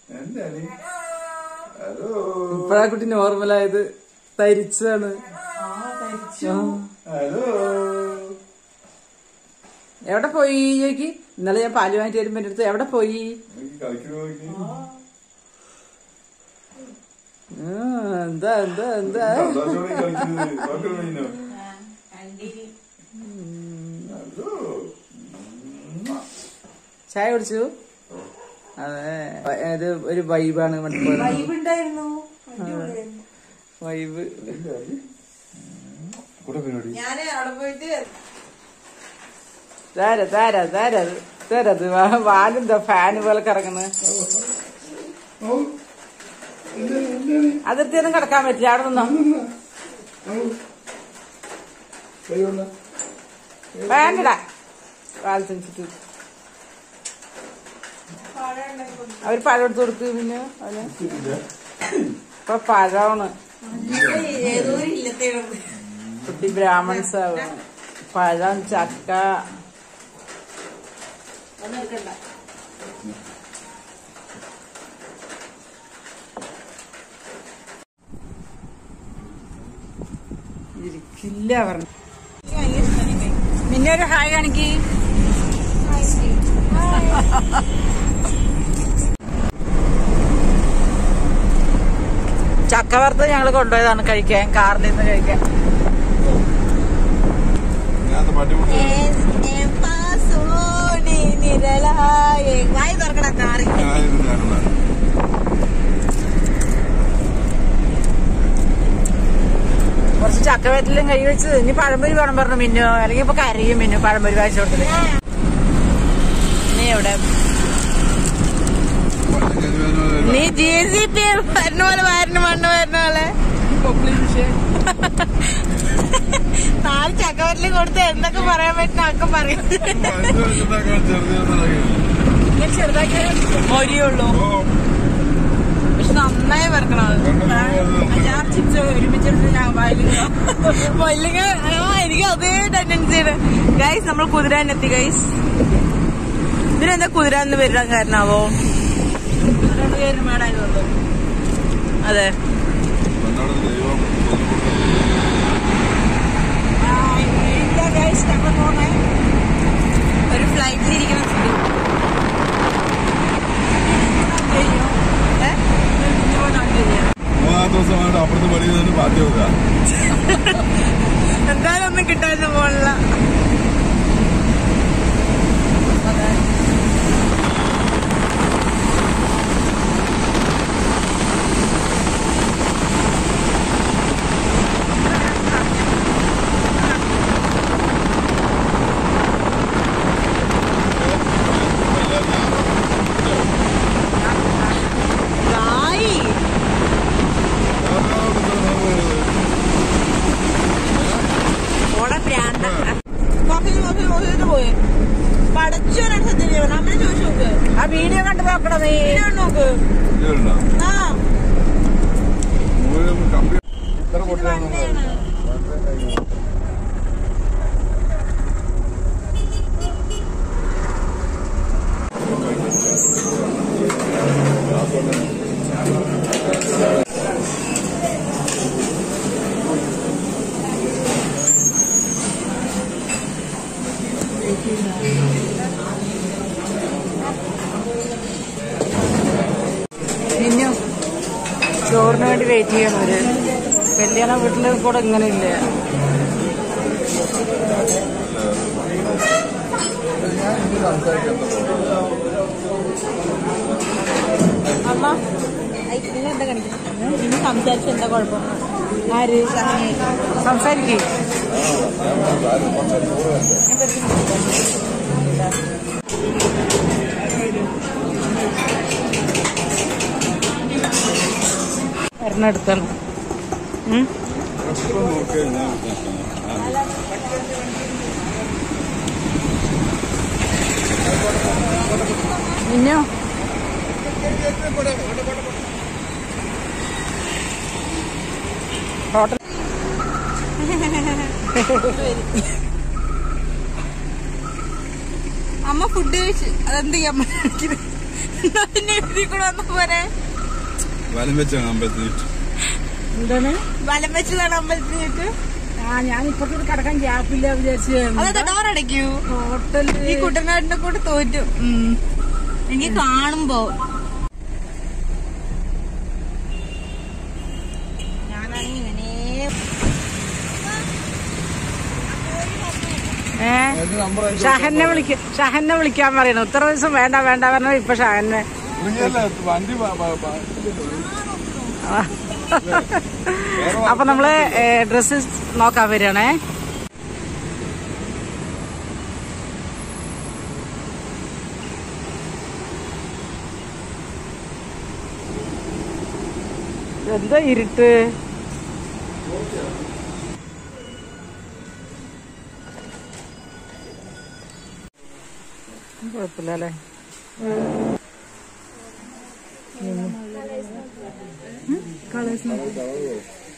എന്താണ് ഹലോ ഇപ്പഴാ കുട്ടി നോർമലായത് തരിച്ചാണ് ആ. ഹലോ എവിടെ പോയി ചോയ്ക്ക് ഇന്നലെ ഞാൻ പാല് വാങ്ങിട്ട് വരുമ്പോ എന്റെ അടുത്ത് എവിടെ പോയി നോക്കി കളിക്കണ നോക്കി ആ, എന്താ എന്താ എന്താ സന്തോഷത്തോടെ കളിക്കുന്നത് നോക്കണ മീനോ ഹലോ ചായ കുടിച്ചു അതെ ഇത് ഒരു വൈബാണ് ഉണ്ടായിരുന്നു വൈബ് കൂടെ പരിപാടി ഞാന് അവിടെ പോയിട്ട് താര താര താര താരത് വാലെന്താ ഫാന് പോലെ കറങ്ങുന്നത് ഓ എന്താണ് എന്താണ് അതിർത്തി ഒന്നും കിടക്കാൻ പറ്റില്ല അവിടെ നിന്നോ ഓ കൈ കൊണ്ട വേണ്ടടാ കാൽ തിരിച്ചിട്ട് അവര് പഴം എടുത്ത് കൊടുക്ക് പിന്നെ അവന് ഇപ്പൊ പഴമാണ് ഏതോ ഒരു ഇല്ലത്തെ കുട്ടി ബ്രാഹ്മൺസ് ആവും പഴം ചക്ക ഒന്നും എടുക്കണ്ട ഇരിക്കില്ല പറഞ്ഞു പിന്നെ ഒരു ഹായ് കാണിക്ക് ചക്ക വറുത്ത് ഞങ്ങൾ കൊണ്ടുപോയതാണ് കഴിക്കാൻ കാറിൽ നിന്ന് കഴിക്കാൻ ഞാൻ പട്ടി വായി തുറക്കണ കാറി കുറച്ച് ചക്ക വറ്റിലും കൈ വെച്ച് ഇനി പഴംപൊരി വേണം പറഞ്ഞു മിന്നു അല്ലെങ്കിൽ ഇപ്പൊ കരയും മിന്നു പഴംപൊരി വായിച്ചു കൊടുത്തില്ല നീ എവിടെ നീ ജി സി പി വരുന്ന പോലെ വരണ മണ്ണ് വരുന്ന പോലെ നാല് ചക്കവരല് കൊടുത്ത് എന്തൊക്കെ പറയാൻ പറ്റുന്ന ഒക്കെ പറയും മൊരിയുള്ളൂ പക്ഷെ നന്നായി വറക്കണം അത് അഞ്ചാറ് ചിപ്സ് ഒരുമിച്ചെടുത്ത് ഞാൻ വായിലിടുക മല്ലിക ആ എനിക്ക് അതേ ടെൻഡൻസിയാണ് ഗൈസ് നമ്മൾ കുതിരാൻ എത്തി ഗൈസ് ഇതിനെന്താ കുതിര എന്ന് വരാൻ കാരണാവോ രണ്ട് പേരും മേടായതുകൊണ്ട് അതെ ഗൈസ് ഞങ്ങൾ പോണേ ഒരു ഫ്ലൈറ്റിൽ ഇരിക്കണം മൂന്നാം ദിവസമായിട്ട് അപ്പുറത്ത് പഠിക്കുന്നതിന് ബാധ്യ വെക്കുക എന്തായാലും ഒന്നും കിട്ടാൻ പോണില്ല ഗായി ഓടെ പ്രാന്ത കോഫി കോഫി കോഫി പോയി പടച്ചോരാണ് സത്യം ചെയ്യണം അമ്മനെ ചോദിച്ചു നോക്ക് ആ വീഡിയോ കണ്ടു നോക്കണം നീ വീഡിയോ കണ്ട് നോക്ക് ഇതുണ്ടോ? ആ മുഴുവൻ കമ്പി ഇത്ര ഇത് പൊട്ടിയാണ് വണ്ടിയാണ് മിന്നു ചോറിന് വേണ്ടി വെയിറ്റ് ചെയ്യണം അവര് കല്യാണ വീട്ടില് കൂടെ ഇങ്ങനെ ഇല്ല അമ്മ നിങ്ങൾ എന്താ കാണിക്കുന്നത് ഇനി സംസാരിച്ച എന്താ കുഴപ്പം ആര് സംസാരിക്കേ വരണടുത്താണ് ഇപ്പം നോക്കിയാൽ ഞാൻ ആ. മിന്നു ഹോട്ടൽ അമ്മ ഫുഡ് കഴിച്ച് അതെന്ത് ചെയ്യാൻ പിന്നെ ഇതിൽ കൂടെ വന്ന പോലെ വലം വെച്ചാണ് അമ്പലത്തിൽ എന്താണ് വലം വെച്ചതാണ് അമ്പലത്തിലേക്ക് ആ ഞാൻ ഇപ്പത്തോട് കിടക്കാൻ ഗ്യാപ്പില്ല വിചാരിച്ച് അതെ ഡോർ അടയ്ക്കൂ ഹോട്ടല് ഈ കുട്ടനാടിന്റെ കൂടെ തോറ്റു ഉം. എനിക്ക് കാണുമ്പോ ഞാനാണെങ്കിൽ ഇങ്ങനെ ഏ ഷഹന്നെ വിളിക്ക ഷഹന്നെ വിളിക്കാൻ പറയണു ഇത്ര ദിവസം വേണ്ട വേണ്ട പറഞ്ഞ ഇപ്പൊ ഷഹന്നെ വണ്ടി പ- പ- പ- അപ്പൊ നമ്മള് ഡ്രസ്സ് നോക്കാൻ വരികയാണേ എന്താ ഇരുട്ട് കുഴപ്പമില്ല അല്ലേ കളേഴ്സ്